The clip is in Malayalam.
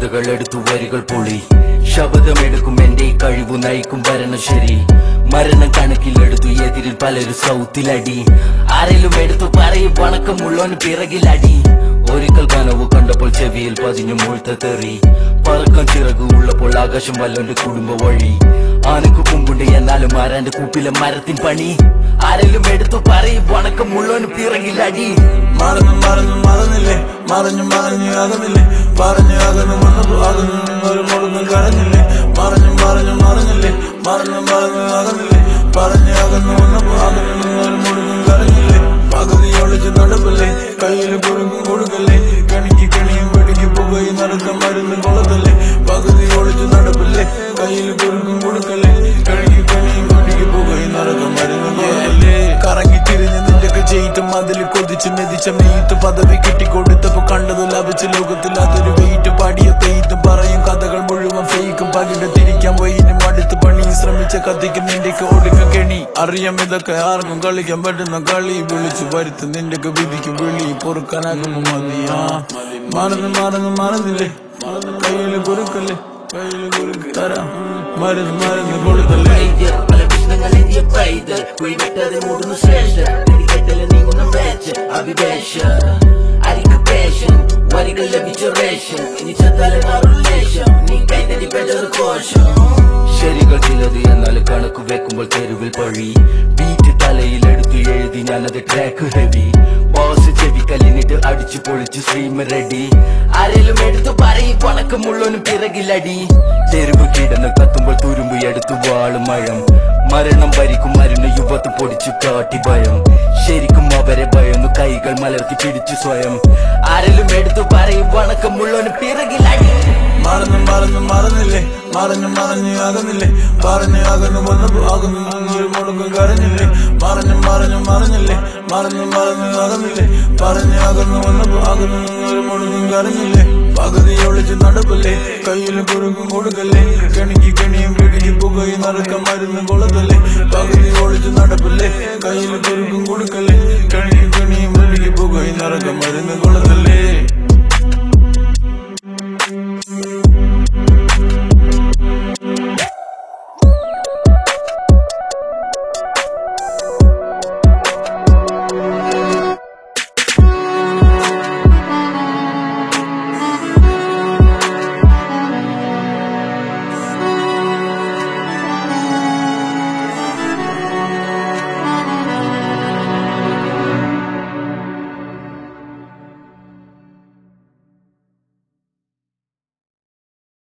കഥകൾ എടുത്തു വരികൾ പൊളി ശബ്ദമെടുക്കും എന്റെ കഴിവു നയിക്കും ഭരണം ശരി മരണം കണക്കിലെടുത്തു എതിരിൽ പലരും സൗത്തിലടി ആരെങ്കിലും എടുത്തു പറയും വണക്കമുള്ളോന് പിറകിലടി ഒരിക്കൽ കനവ് കണ്ടപ്പോൾ ചെവിയിൽ പതിഞ്ഞു മുഴുത്ത തെറി പറക്കം ചിറകു ഉള്ളപ്പോൾ ആകാശം വല്ലോന്റെ കുടുംബ വഴി ആനക്ക് കുമ്പുണ്ട് എന്നാലും ആരാന്റെ കൂപ്പിലെ മരത്തിൻ പണി ആരെങ്കിലും എടുത്തു പറയും വണക്കമുള്ളോന് പിറകിലടി മറന്നു മറന്നു മറന്നില്ലേ മറഞ്ഞു മറഞ്ഞു അകന്നില്ലേ പറഞ്ഞു അകന്നു വന്നപ്പോ അകന്നു ഒരു മുഴുവൻ കരഞ്ഞില്ലേ മറഞ്ഞു മറഞ്ഞു മറഞ്ഞില്ലേ മറഞ്ഞു മറഞ്ഞു അകന്നില്ലേ പറഞ്ഞു അകന്നു വന്നപ്പോ അകന്നു ഒരു മുഴുവൻ കരഞ്ഞില്ലേ പകുതി ഒളിച്ച് നടപ്പില്ലേ കയ്യിൽ കുറുക്കും കൊടുക്കല്ലേ കണിക്ക് കണിയും വെടിക്ക് പുകയും നടക്കം മരുന്ന് കൊളത്തല്ലേ പകുതി ഒളിച്ച് നടപ്പില്ലേ കയ്യിൽ കുറുക്കും കൊടുക്കല്ലേ കണിക്ക് കണിയും വെടിക്ക് പുകയും നടക്കം മരുന്ന് കൊളത്തല്ലേ കറങ്ങി തിരിഞ്ഞ് നിന്റെ ചെയ്തിട്ടും അതിൽ കൊതിച്ച് മെതിച്ച മെയ്ത്ത് പദവി കിട്ടിക്കൊടുത്തപ്പോ കണ്ടതു ലഭിച്ച ലോകത്തിൽ അതൊരു വെയിറ്റ് പാടിയ തെയ്ത്തും പറയും കഥകൾ മുഴുവൻ ഫേക്കും പകിട തിരിക്കാൻ വൈനും അടുത്ത് പണി ശ്രമിച്ച കത്തിക്ക് നിന്റെ ഒടുക്കം കെണി അറിയാം ഇതൊക്കെ ആർക്കും കളിക്കാൻ പറ്റുന്ന കളി വിളിച്ചു വരുത്ത് നിന്റെ വിധിക്കും വിളി പൊറുക്കാനാകുമ്പോ മതിയാ മറന്ന് മറന്ന് മറന്നില്ലേ കയ്യില് കുറുക്കല്ലേ കയ്യില് കുറുക്ക് തരാം മരുന്ന് മരുന്ന് കൊടുക്കല്ലേ വൈദ്യർ പല പ്രശ്നങ്ങൾ എന്തിയ പൈതൽ കുഴിവിട്ടത് മൂടുന്നു ശ്രേഷ്ഠ കെട്ടല് നീങ്ങുന്ന മേച്ച് അഭിവേശ അരിക്ക് പേഷൻ വരികൾ ലഭിച്ച റേഷൻ ഇനി ചത്താലെ മാറും ലേശം നീ കൈതടി പെട്ടത് കോശം ശരികൾ ചിലത് എന്നാൽ കണക്ക് വെക്കുമ്പോൾ തെരുവിൽ പഴി ബീറ്റ് തലയിൽ എടുത്തു എഴുതി ഞാനത് ട്രാക്ക് ഹെവി ബോസ് ചെവി കല്ലിനിട്ട് അടിച്ചു പൊളിച്ചു സ്ട്രീം റെഡി ആരെങ്കിലും എടുത്തു പറയും പണക്കമുള്ളവനും പിറകിലടി തെരുവ് കിടന്ന് കത്തുമ്പോൾ തുരുമ്പ് എടുത്തു വാളും മഴം മരണം ഭരിക്കും മരുന്ന് യുവത്ത് പൊടിച്ചു കാട്ടി ഭയം ശരിക്കും അവരെ ഭയന്നു കൈകൾ മലർത്തി പിടിച്ചു സ്വയം ആരെങ്കിലും എടുത്തു പറയും വണക്കമുള്ളവനും പിറകിലടി മറന്നു മറന്നു മറന്നില്ലേ മറഞ്ഞു മറഞ്ഞു അകന്നില്ലേ പറഞ്ഞു അകന്നു വന്നപ്പോ അകന്നു ഒരു മുടക്കം കരഞ്ഞില്ലേ മറഞ്ഞു മറഞ്ഞു മറഞ്ഞില്ലേ മറഞ്ഞു മറഞ്ഞു അകന്നില്ലേ പറഞ്ഞു അകന്നു വന്നപ്പോ അകന്നു ഒരു മുടക്കം കരഞ്ഞില്ലേ പകുതി ഒളിച്ച് നടപ്പല്ലേ കയ്യിൽ കുറുക്കും കൊടുക്കല്ലേ കണിക്ക് കണിയും പിടിക്ക് പുകയും നടക്കം മരുന്ന് കൊളത്തല്ലേ പകുതി ഒളിച്ച് നടപ്പല്ലേ കയ്യിൽ കുറുക്കും കൊടുക്കല്ലേ കണിക്ക് കണിയും പിടിക്ക് പുകയും നടക്കം മരുന്ന് കൊളത്തല്ലേ